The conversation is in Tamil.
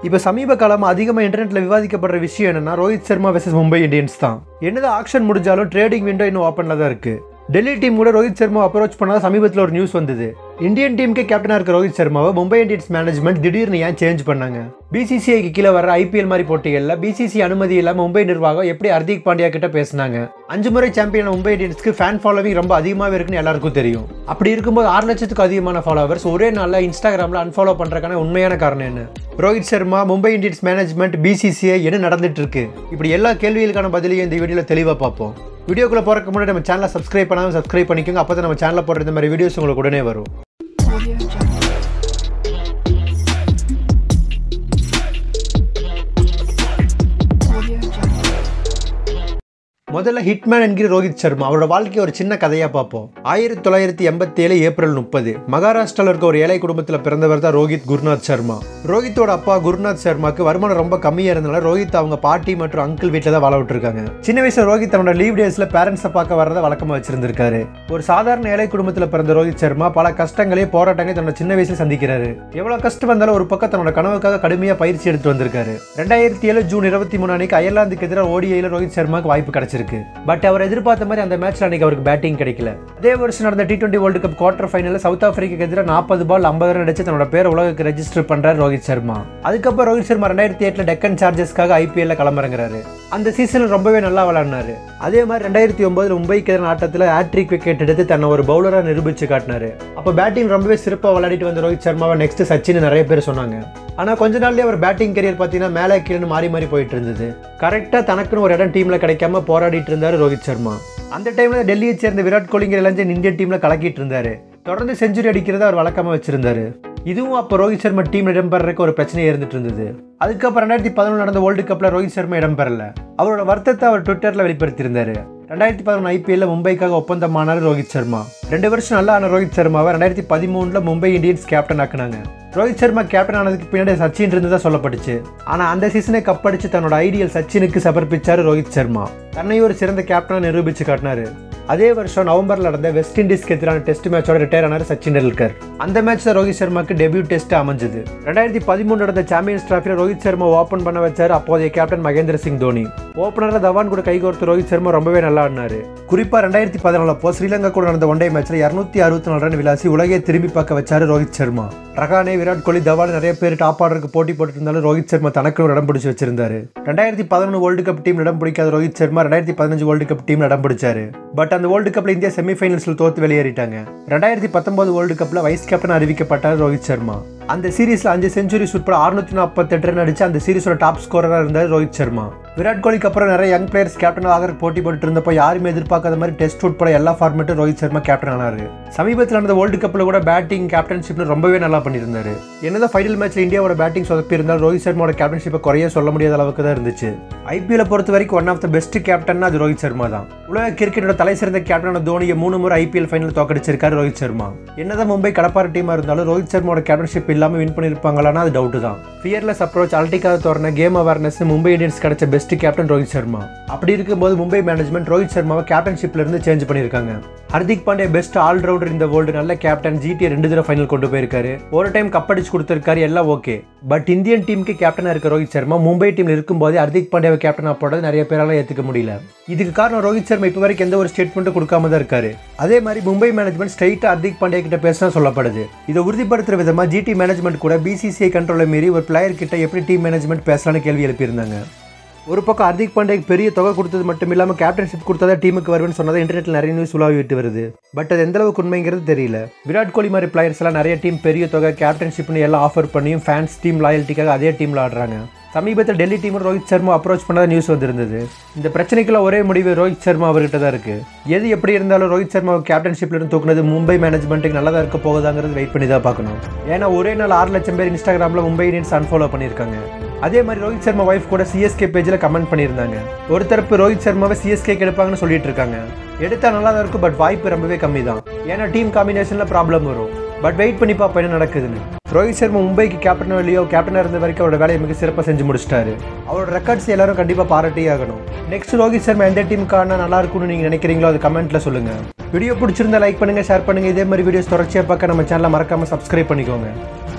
இப்போ சமீப காலமாக அதிகமாக இன்டர்நெட்டில் விவாதிக்கப்படுற விஷயம் என்னன்னா ரோஹித் சர்மா வெர்சஸ் மும்பை இந்தியன்ஸ் தான் என்னதான் ஆக்ஷன் முடிஞ்சாலும் ட்ரேடிங் விண்டோ இன்னும் ஓப்பனில் தான் இருக்குது டெல்லி டீம் கூட ரோஹித் சர்மா அப்ரோச் பண்ணாத சமீபத்தில் ஒரு நியூஸ் வந்தது இந்தியன் டீமுக்கே கேப்டனாக இருக்க ரோஹித் சர்மாவை மும்பை இந்தியன்ஸ் மேனேஜ்மெண்ட் திடீர்னு ஏன் சேஞ்ச் பண்ணாங்க பிசிசிஐக்கு கீழே வர ஐபிஎல் மாதிரி போட்டிகளில் பிசிசி அனுமதி இல்லாமல் மும்பை நிர்வாகம் எப்படி ஹர்திக் பாண்டியா கிட்ட பேசினாங்க அஞ்சு முறை சாம்பியன் மும்பை இந்தியன்ஸ்க்கு ஃபேன் ஃபாலோவிங் ரொம்ப அதிகமாகவே இருக்குன்னு எல்லாருக்கும் தெரியும் அப்படி இருக்கும்போது ஆறு லட்சத்துக்கு அதிகமான ஃபாலோவர்ஸ் ஒரே நாளில் இன்ஸ்டாகிராமில் அன்ஃபாலோ பண்ணுறதுக்கான உண்மையான காரணம் என்ன Rohit Sharma Mumbai Indians management BCCI என்ன நடந்துட்டு இருக்கு இப்படி எல்லா கேள்விகளுக்கான பதிலையும் இந்த வீடியோவில் தெளிவாக பார்ப்போம் வீடியோக்குள்ள போறதுக்கு முன்னாடி நம்ம சேனலை சப்ஸ்கிரைப் பண்ணாமல் சப்ஸ்கிரைப் பண்ணிக்கோங்க அப்போ தான் நம்ம சேனலில் போடுற இந்த மாதிரி வீடியோஸ் உங்களுக்கு உடனே வரும் Audio Jungle. Audio Jungle. முதல்ல ஹிட்மேன் என்கிற ரோஹித் சர்மா அவரோட வாழ்க்கை ஒரு சின்ன கதையாக பார்ப்போம் ஆயிரத்தி தொள்ளாயிரத்தி எண்பத்தி ஏழு ஏப்ரல் முப்பது மகாராஷ்டிராவில் இருக்க ஒரு ஏழை குடும்பத்தில் பிறந்தவர் தான் ரோஹித் குருநாத் சர்மா ரோஹித்தோட அப்பா குருநாத் சர்மாக்கு வருமானம் ரொம்ப கம்மியாக இருந்தனால ரோஹித் அவங்க பாட்டி மற்றும் அங்கிள் வீட்டில் தான் வாழ விட்டுருக்காங்க சின்ன வயசுல ரோஹித் தன்னோட லீவ் டேஸில் பேரண்ட்ஸை பார்க்க வரதை வழக்கமாக வச்சிருந்திருக்காரு ஒரு சாதாரண ஏழை குடும்பத்தில் பிறந்த ரோஹித் சர்மா பல கஷ்டங்களையும் போராட்டங்களையும் தன்னோட சின்ன வயசுல சந்திக்கிறாரு எவ்வளோ கஷ்டம் வந்தாலும் ஒரு பக்கம் தன்னோட கனவுக்காக கடுமையாக பயிற்சி எடுத்து வந்திருக்காரு ரெண்டாயிரத்தி ஏழு ஜூன் இருபத்தி மூணு அன்னைக்கு அயர்லாந்துக்கு எதிராக ஓடிஐயில் ரோஹித் சர்மாக்கு வாய்ப்பு கிடைச்சிருக்கு பட் அவர் எதிர்பார்த்த மாதிரி அந்த மேட்ச்ல அன்னைக்கு அவருக்கு பேட்டிங் கிடைக்கல அதே வருஷம் நடந்த T twenty world cup quarter ஃபைனலில் சவுத் ஆப்பிரிக்காக்கு எதிராக நாற்பது பால் ஐம்பது ரன் அடிச்சு தன்னோட பேரை உலகுக்கு ரெஜிஸ்டர் பண்றாரு ரோஹித் சர்மா அதுக்கப்புறம் ரோஹித் சர்மா ரெண்டாயிரத்தி எட்டில் டெக்கன் சார்ஜஸ்க்காக ஐபிஎல்ல களமிறங்குறாரு அந்த சீசனில் ரொம்பவே நல்லா விளையாடினாரு அதே மாதிரி ரெண்டாயிரத்தி ஒன்பதுல மும்பைக்கு எதிரான ஆட்டத்தில் ஹேட்ரிக் விக்கெட் எடுத்து தன்னை ஒரு பவுலராக நிரூபிச்சு காட்டினாரு அப்போ பேட்டிங் ரொம்பவே சிறப்பாக விளையாடிட்டு வந்த ரோஹித் சர்மாவை நெக்ஸ்ட் சச்சின் நிறைய பேர் சொன்னாங்க ஆனால் கொஞ்ச நாள்லயே அவர் பேட்டிங் கரியர் பார்த்தீங்கன்னா மேலே கீழே மாறி மாறி போயிட்டு இருந்தது கரெக்டாக தனக்குன்னு ஒரு இடம் டீமில் கிடைக்காம போராடிட்டு இருந்தார் ரோஹித் சர்மா அந்த டைமில் டெல்லியை சேர்ந்த விராட் கோலிங்கிற இளைஞன் இந்தியன் டீமில் கலக்கிட்டு இருந்தாரு தொடர்ந்து செஞ்சுரி அடிக்கிறத அவர் வழக்கமாக வச்சிருந்தாரு இதுவும் அப்போ ரோஹித் சர்மா டீம் இடம்பெறக்கு ஒரு பிரச்சனை இருந்துட்டு இருந்தது அதுக்கப்புறம் ரெண்டாயிரத்தி பதினொன்று நடந்த வேர்ல்டு கப்பில் ரோஹித் சர்மா இடம்பெறல அவரோட வருத்தத்தை அவர் ட்விட்டரில் வெளிப்படுத்தியிருந்தாரு ரெண்டாயிரத்தி பதினொன்று ஐபிஎல்ல மும்பைக்காக ஒப்பந்தமானார் ரோஹித் சர்மா ரெண்டு வருஷம் நல்லா ஆன ரோஹித் சர்மாவை ரெண்டாயிரத்தி பதிமூணில் மும்பை இந்தியன்ஸ் கேப்டன் ஆக்குனாங்க ரோஹித் சர்மா கேப்டன் ஆனதுக்கு பின்னாடி சச்சின் இருந்ததா சொல்லப்பட்டுச்சு ஆனால் அந்த சீசனை கப்படிச்சு தன்னோட ஐடியல் சச்சினுக்கு சமர்ப்பிச்சாரு ரோஹித் சர்மா தன்னை ஒரு சிறந்த கேப்டனாக நிரூபிச்சு காட்டினாரு அதே வருஷம் நவம்பர்ல நடந்த வெஸ்ட் இண்டீஸ்க்கு எதிரான டெஸ்ட் மேட்சோட ரிட்டையர் ஆனார் சச்சின் டெண்டுல்கர் அந்த மேட்ச் தான் ரோஹித் சர்மாக்கு டெபியூ டெஸ்ட் அமைஞ்சது ரெண்டாயிரத்தி பதிமூணு நடந்த சாம்பியன்ஸ் டிராஃபியில் ரோஹித் சர்மா ஓப்பன் பண்ண வச்சார் அப்போதைய கேப்டன் மகேந்திர சிங் தோனி ஓப்பனரில் தவான் கூட கைகோர்த்து ரோஹித் சர்மா ரொம்பவே நல்லா ஆடினாரு குறிப்பா ரெண்டாயிரத்தி பதினாலு அப்போ ஸ்ரீலங்கா கூட நடந்த ஒன் டே மேட்ச்ல இரநூத்தி அறுபத்தி நாலு ரன் விளாசி உலகே திரும்பி பார்க்க வச்சாரு ரோஹித் சர்மா ரகானே விராட் கோலி தவான் நிறைய பேர் டாப் ஆர்டருக்கு போட்டி போட்டு இருந்தாலும் ரோஹித் சர்மா தனக்கு ஒரு இடம் பிடிச்சி வச்சிருந்தாரு ரெண்டாயிரத்தி பதினொன்று வேர்ல்டு கப் டீம் இடம் பிடிக்காத ரோஹித் சர்மா ரெண்டாயிரத்தி பதினஞ்சு வேர்ல்டு கப் டீம் இடம் பிடிச்சாரு பட் அந்த வேர்ல்டு கப்ல இந்தியா செமிஃபைனல்ஸ்ல தோத்து வெளியேறிட்டாங்க ரெண்டாயிரத்தி பத்தொன்பது வேர்ல்டு கப்ல வைஸ் கேப்டன் அறிவிக்கப்பட்டார் ரோஹித் சர்மா அந்த சீரீஸ்ல அஞ்சு செஞ்சுரிஸ் உட்பட அறுநூத்தி நாற்பத்தெட்டு ரன் அடிச்சு அந்த சீரீஸோட டாப் ஸ்கோரரா இருந்தார் ரோஹித் சர்மா விராட் கோலிக்கு அப்புறம் நிறைய யங் பிளேயர்ஸ் கேப்டன் ஆகிற போட்டி போட்டு இருந்தப்போ யாருமே எதிர்பார்க்காத மாதிரி டெஸ்ட் உட்பட எல்லா ஃபார்மேட்டும் ரோஹித் சர்மா கேப்டன் ஆனாரு சமீபத்தில் நடந்த வேர்ல்டு கப்ல கூட பேட்டிங் கேப்டன்ஷிப்ல ரொம்பவே நல்லா பண்ணியிருந்தாரு என்னதான் ஃபைனல் மேட்ச்ல இந்தியாவோட பேட்டிங் சொதப்பி இருந்தாலும் ரோஹித் சர்மாவோட கேப்டன்ஷிப்பை குறைய சொல்ல முடியாத அளவுக்கு தான் இருந்துச்சு ஐபிஎல் பொறுத்த வரைக்கும் one of the best captain அது ரோஹித் சர்மா தான் உலக கிரிக்கெட்டோட தலை சிறந்த கேப்டனான தோனியை மூணு முறை ஐபிஎல் ஃபைனல் தோக்கடிச்சிருக்காரு ரோஹித் சர்மா என்னதான் மும்பை கடப்பார டீமா இருந்தாலும் ரோஹித் சர்மாவோட கேப்டன்ஷிப் இல்லாம வின் பண்ணிருப்பாங்களான்னா அது டவுட் தான் ஃபியர்லெஸ் அப்ரோச் அல்டிக்காக தோறன கேம் அவேர்னஸ் மும்பை இந்தியன்ஸ் கிடைச்ச பெஸ்ட் கேப்டன் ரோஹித் சர்மா அப்படி இருக்கும்போது மும்பை மேனேஜ்மெண்ட் ரோஹித் சர்மாவை கேப்டன்ஷிப்ல இருந்து சேஞ்ச் பண்ணியிருக்காங்க ஹர்திக் பாண்டியா பெஸ்ட் ஆல்ரவுண்டர் இந்த வேர்ல்டு நல்ல கேப்டன் ஜிடி ரெண்டு தடவை ஃபைனல் கொண்டு போயிருக்காரு ஒரு டைம் கப் அடிச்சு கொடுத்திருக்காரு எல்லாம் ஓகே பட் இந்தியன் டீமுக்கு கேப்டனா இருக்க ரோஹித் சர்மா மும்பை டீம்ல இருக்கும்போது ஹர்திக் பாண்டியாவை கேப்டனா போடுறது நிறைய பேரால ஏத்துக்க முடியல இதுக்கு காரணம் ரோஹித் சர்மா இப்போ வரைக்கும் எந்த ஒரு ஸ்டேட்மெண்ட்டும் கொடுக்காம தான் இருக்காரு அதே மாதிரி மும்பை மேனேஜ்மெண்ட் ஸ்ட்ரைட்டா ஹர்திக் பாண்டியா கிட்ட பேசினா சொல்லப்படுது இதை உறுதிப்படுத்துற விதமா ஜிடி மேனேஜ்மெண்ட் கூட பிசிசிஐ கண்ட்ரோலை மீறி ஒரு பிளேயர் கிட்ட எப்படி டீம் மேனேஜ்மெண்ட் பேசலாம்னு கேள்வி எழுப்பியிருந்தாங்க ஒரு பக்கம் ஹர்திக் பாண்டியாக்கு பெரிய தொகை கொடுத்தது மட்டும் இல்லாமல் கேப்டன்ஷிப் கொடுத்ததா டீமுக்கு வருவேன்னு சொன்னதை இன்டர்நெட்டில் நிறைய நியூஸ் உலாவி விட்டு வருது பட் அது எந்த அளவுக்கு உண்மைங்கிறது தெரியல விராட் கோலி மாதிரி பிளேயர்ஸ் எல்லாம் நிறைய டீம் பெரிய தொகை கேப்டன்ஷிப்னு எல்லாம் ஆஃபர் பண்ணியும் ஃபேன்ஸ் டீம் லாயல்ட்டிக்காக அதே டீமில் ஆடுறாங்க சமீபத்தில் டெல்லி டீம் ரோஹித் சர்மா அப்ரோச் பண்ணாத நியூஸ் வந்திருந்தது இந்த பிரச்சனைக்குள்ள ஒரே முடிவு ரோஹித் சர்மா அவர்கிட்ட தான் இருக்கு எது எப்படி இருந்தாலும் ரோஹித் சர்மா கேப்டன்ஷிப்ல இருந்து தூக்குனது மும்பை மேனேஜ்மெண்ட்டுக்கு நல்லதா இருக்க போகுதாங்கிறது வெயிட் பண்ணி தான் பார்க்கணும் ஏன்னா ஒரே நாள் ஆறு லட்சம் பேர் இன்ஸ்டாகிராமில் மும்பை இந்தியன்ஸ் அன்ஃபாலோ பண்ணியிருக்காங்க அதே மாதிரி ரோஹித் சர்மா ஒய்ஃப் கூட சிஎஸ்கே பேஜில் கமெண்ட் பண்ணியிருந்தாங்க ஒரு தரப்பு ரோஹித் சர்மாவை சிஎஸ்கே எடுப்பாங்கன்னு சொல்லிட்டு இருக்காங்க எடுத்தா நல்லா தான் இருக்கும் பட் வாய்ப்பு ரொம்பவே கம்மி தான் ஏன்னா டீம் காம்பினேஷனில் ப்ராப்ளம் வரும் பட் வெயிட் பண்ணி பார்ப்போம் என்ன நடக்குதுன்னு ரோஹித் சர்மா மும்பைக்கு கேப்டனோ இல்லையோ கேப்டனாக இருந்த வரைக்கும் அவரோட வேலையை மிக சிறப்பாக செஞ்சு முடிச்சிட்டாரு அவரோட ரெக்கார்ட்ஸ் எல்லாரும் கண்டிப்பாக பாராட்டியே ஆகணும் நெக்ஸ்ட் ரோஹித் சர்மா எந்த டீமுக்கான நல்லா இருக்கும்னு நீங்கள் நினைக்கிறீங்களோ அது கமெண்ட்ல சொல்லுங்க வீடியோ பிடிச்சிருந்தா லைக் பண்ணுங்க ஷேர் பண்ணுங்க இதே மாதிரி வீடியோஸ் தொடர்ச்சியாக பார்க்க நம்ம சேனலை மறக்காம சப்ஸ்கிரைப் பண்ணிக்கோங்க